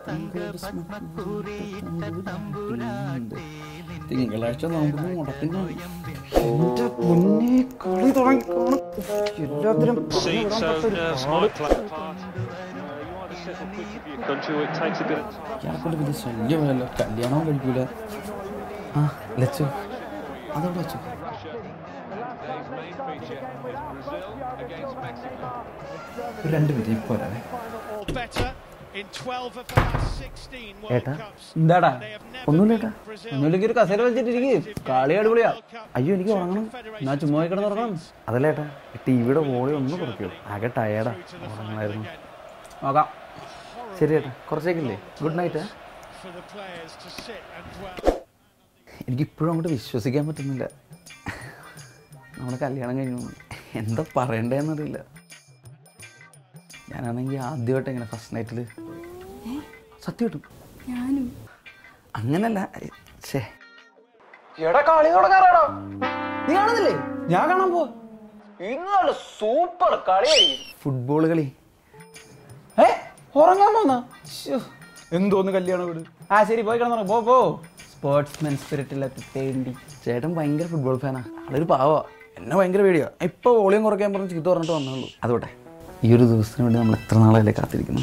തിങ്കളാഴ്ച നമുക്ക് മുടക്കുന്ന എന്റെ പൊന്നെ കളി തുടങ്ങിക്കോണം എല്ലാത്തിനും seat, so nerves might play a part. Uh, you are the settle quick if you come to it, takes a bit of time. ഇയാളെക്കൊണ്ട് വലിയ ശല്യമല്ലോ കല്യാണവും കഴിക്കൂല ആ ലച്ചു അതവിടെ വെച്ചു Today's main feature is Brazil against Mexico. ഒരു രണ്ട് മിനിറ്റ് ഇപ്പോൾ വരാവേ better in 12 of the last 16 World ഏട്ടാ Cups. എന്താടാ They have never ഒന്നുമില്ല ഏട്ടാ beaten Brazil. ഒന്നുമില്ലെങ്കിൽ ഒരു കസേര വെച്ചിട്ടിരിക്കും കളി അടിപൊളിയാ World Cup. അയ്യോ എനിക്ക് ഉറങ്ങണം എന്നാ ചുമ്മാ പോയി കിടന്ന് ഉറങ്ങണം അതല്ല ഏട്ടാ ടി വിയുടെ വോളി ഒന്ന് കുറയ്ക്കൂ ആകെ ടയേർഡാ ഉറങ്ങണമായിരുന്നു നോക്കാം ശരി ഏട്ടാ കുറച്ചേക്കില്ലേ good night For the players to sit and dwell. എനിക്ക് ഇപ്പോഴും അങ്ങോട്ട് വിശ്വസിക്കാൻ പറ്റുന്നില്ല നമ്മുടെ കല്യാണം കഴിഞ്ഞു എന്താ പറയണ്ടേന്നറിയില്ല ഞാനാണെങ്കിൽ ആദ്യമായിട്ട് ഇങ്ങനെ ഫസ്റ്റ് നൈറ്റിൽ സത്യം കിട്ടും ഞാനും അങ്ങനല്ല ഛേ എടാ കളി തുടങ്ങാറാടാ നീ കാണുന്നില്ലേ ഞാൻ കാണാൻ പോ ഇന്ന് സൂപ്പർ കളിയായിരിക്കും ഫുട്ബോൾ കളി ഏ ഉറങ്ങാൻ പോന്ന എന്തോന്ന് കല്യാണം വീട് ആ ശരി പോയി കിടന്നു പോ പോ സ്പോർട്സ്മാൻ സ്പിരിറ്റിലൊക്കെ തേണ്ടി ചേട്ടൻ ഭയങ്കര ഫുട്ബോൾ ഫാനാ ആളൊരു പാവാ എന്നെ ഭയങ്കര പേടിയാ ഇപ്പൊ വോളിയം കുറയ്ക്കാൻ പറഞ്ഞ് ചീത്ത പറഞ്ഞിട്ട് വന്നുള്ളൂ അതോട്ടെ ഈ ഒരു ദിവസത്തിന് വേണ്ടി നമ്മൾ എത്ര നാളല്ലേ കാത്തിരിക്കുന്നു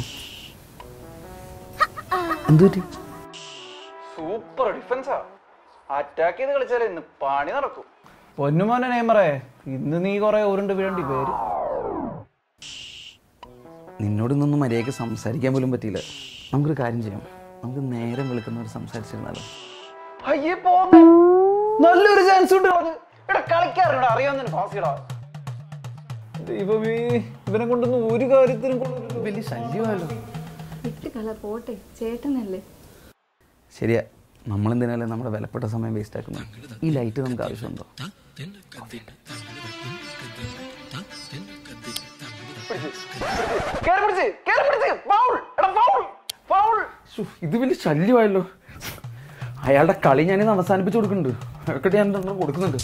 എന്തു പറ്റി സൂപ്പർ ഡിഫൻസാ അറ്റാക്ക് ചെയ്ത് കളിച്ചാലേ ഇന്ന് പണി നടക്കും പൊന്നുമോനെ നെയ്മറേ ഇന്ന് നീ കുറെ ഉരുണ്ട് വീഴേണ്ടി പേര് നിന്നോട് ഇന്നൊന്നും മര്യാദയ്ക്ക് സംസാരിക്കാൻ പോലും പറ്റിയില്ല നമുക്കൊരു കാര്യം ചെയ്യാം നമുക്ക് നേരം വെളുക്കുന്നവർ സംസാരിച്ചിരുന്നാലോ അയ്യേ പോന്നെ നല്ലൊരു ചാൻസ് ഉണ്ട് അത് എടാ കളിക്കാറുണ്ട് അറിയാവുന്ന ഫാസിടാ ദൈവമേ ഇവനെ കൊണ്ടൊന്നും ഒരു കാര്യത്തിനും കൊള്ളരുത് വലിയ ശല്യമായല്ലോ വിട്ട് കള പോട്ടെ ചേട്ടനല്ലേ ശരിയാ നമ്മളെന്തിനല്ലേ നമ്മുടെ വിലപ്പെട്ട സമയം വേസ്റ്റ് ആക്കുന്നത് ഈ ലൈറ്റ് നമുക്ക് ആവശ്യമുണ്ടോ കേറി പിടിച്ച് കേറി പിടിച്ച് ഫൗൾ എടാ ഫൗൾ ഫൗൾ ശ്ശോ, ഇത് വലിയ ശല്യമായല്ലോ അയാളുടെ കളി ഞാനിന്ന് അവസാനിപ്പിച്ചു കൊടുക്കുന്നുണ്ട് അയാൾക്കിട്ട് ഞാൻ രണ്ടെണ്ണം കൊടുക്കുന്നുണ്ട്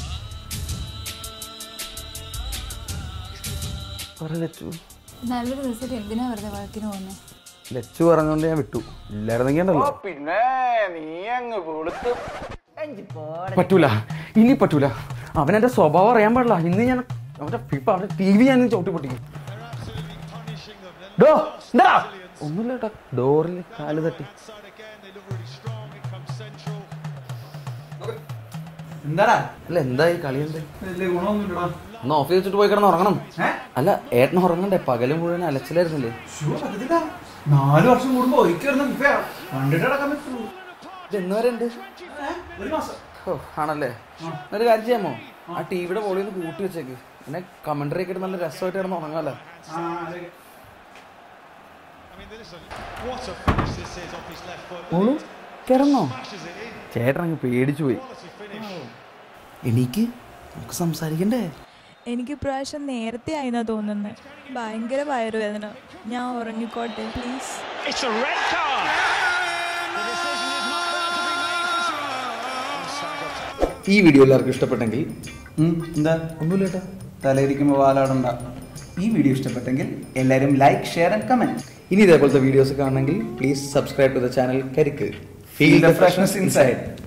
പറ ലച്ചു നല്ലൊരു റിസൾട്ട് എന്തിനാ വെറുതെ വഴക്കിന് പോകുന്നത് ലച്ചു പറഞ്ഞോണ്ട് ഞാൻ വിട്ടു ഇല്ലായിരുന്നെങ്കിൽ ഉണ്ടല്ലോ പിന്നെ നീ അങ്ങ് വെളുത്ത് പറ്റൂല ഇനി പറ്റൂല അവനെന്റെ സ്വഭാവം അറിയാൻ പാടില്ല ഇന്ന് ഞാൻ അവന്റെ ഫിഫ അവന്റെ ടി വി ഞാൻ ചവിട്ടി പൊട്ടിക്കും ഡോ എന്താ ഒന്നുമില്ല കേട്ടോ ഡോറിൽ കാല് തട്ടി Side again, they look really strong. It comes central. എന്താടാ അല്ല എന്താ ഈ കളി എന്താ വലിയ ഗുണമൊന്നുമില്ലടാ ഒന്ന് ഓഫ് വെച്ചിട്ട് പോയി കിടന്ന് ഉറങ്ങണം അല്ല ഏട്ടൻ ഉറങ്ങണ്ടേ പകല് മുഴുവൻ അലച്ചിലായിരുന്നില്ലേ പറ്റത്തില്ല നാല് വർഷം കൂടുമ്പോ ഒരിക്കലും കണ്ടിട്ട് അടക്കാൻ പറ്റുള്ളൂ ഇത് എന്ന് വരെ ഉണ്ട് ഒരു മാസം ഓ ആണല്ലേ എന്നൊരു കാര്യം ചെയ്യാമോ ആ ടി വിയുടെ വോളി ഒന്ന് കൂട്ടി വെച്ചേക്ക് പിന്നെ കമന്ററി ഒക്കെ ഇട്ട് നല്ല രസമായിട്ട് കിടന്ന് ഉറങ്ങാമല്ലോ I mean, listen, what a finish this is off his left foot. ഓളു കിടന്നോ Smashes it in. ചേട്ടൻ അങ്ങ് പേടിച്ചു പോയി Quality finish. എനിക്ക് നമുക്ക് സംസാരിക്കണ്ടേ എനിക്ക് ഇപ്രാവശ്യം നേരത്തെ ആയിന്നാ തോന്നുന്നത് ഭയങ്കര വയറുവേദന ഞാൻ ഉറങ്ങിക്കോട്ടെ please It's a red card. The decision is not there to be made for Sagat. ഈ വീഡിയോ എല്ലാവർക്കും ഇഷ്ടപ്പെട്ടെങ്കിൽ എന്താ ഒന്നുമില്ല കേട്ടോ തലയിരിക്കുമ്പോൾ വാലാടണ്ട ഈ വീഡിയോ ഇഷ്ടപ്പെട്ടെങ്കിൽ എല്ലാവരും ലൈക്ക് ഷെയർ ആൻഡ് കമന്റ് ഇനി ഇതേപോലത്തെ വീഡിയോസ് കാണണമെങ്കിൽ please subscribe to the channel Karikku feel the freshness inside